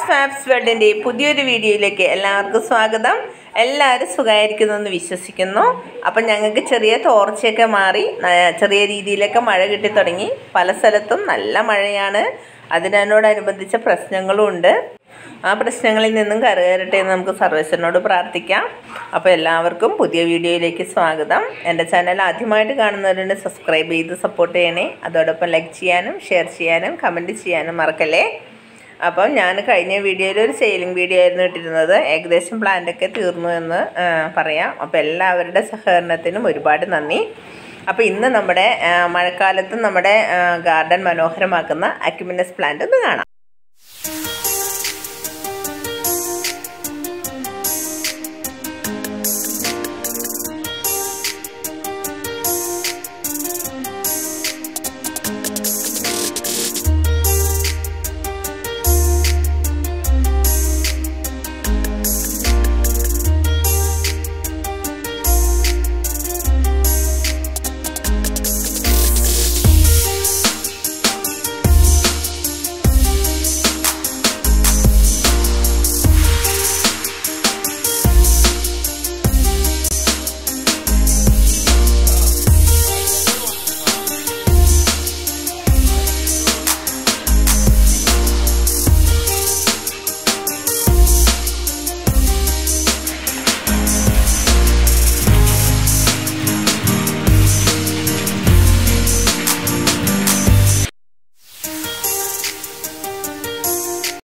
friends Fab's വേൾഡിൻ്റെ പുതിയൊരു വീഡിയോയിലേക്ക് എല്ലാവർക്കും സ്വാഗതം എല്ലാവരും സുഖമായിരിക്കുന്നു എന്ന് വിശ്വസിക്കുന്നു അപ്പം ഞങ്ങൾക്ക് ചെറിയ തോർച്ചയൊക്കെ മാറി ന- ചെറിയ രീതിയിലൊക്കെ മഴ കിട്ടി തുടങ്ങി പല സ്ഥലത്തും നല്ല മഴയാണ് അതിനോടനുബന്ധിച്ച പ്രശ്നങ്ങളും ഉണ്ട് ആ പ്രശ്നങ്ങളിൽ നിന്നും കരകയറട്ടെ എന്ന് നമുക്ക് സർവേശ്വരനോട് പ്രാർത്ഥിക്കാം അപ്പോൾ എല്ലാവർക്കും പുതിയ വീഡിയോയിലേക്ക് സ്വാഗതം എൻ്റെ ചാനൽ ആദ്യമായിട്ട് കാണുന്നവരുണ്ട് സബ്സ്ക്രൈബ് ചെയ്ത് സപ്പോർട്ട് ചെയ്യണേ അതോടൊപ്പം ലൈക്ക് ചെയ്യാനും ഷെയർ ചെയ്യാനും കമൻറ്റ് ചെയ്യാനും മറക്കല്ലേ അപ്പം ഞാൻ കഴിഞ്ഞ വീഡിയോയിൽ ഒരു സെയിലിംഗ് വീഡിയോ ആയിരുന്നു ഇട്ടിരുന്നത് ഏകദേശം പ്ലാന്റൊക്കെ തീർന്നു എന്ന് ആ, പറയാം അപ്പോൾ എല്ലാവരുടെ സഹകരണത്തിനും ഒരുപാട് നന്ദി അപ്പോൾ ഇന്ന് നമ്മുടെ ആ, മഴക്കാലത്ത് നമ്മുടെ ഗാർഡൻ മനോഹരമാക്കുന്ന അക്യുമിനസ് പ്ലാന്റ് ഒന്ന് കാണാം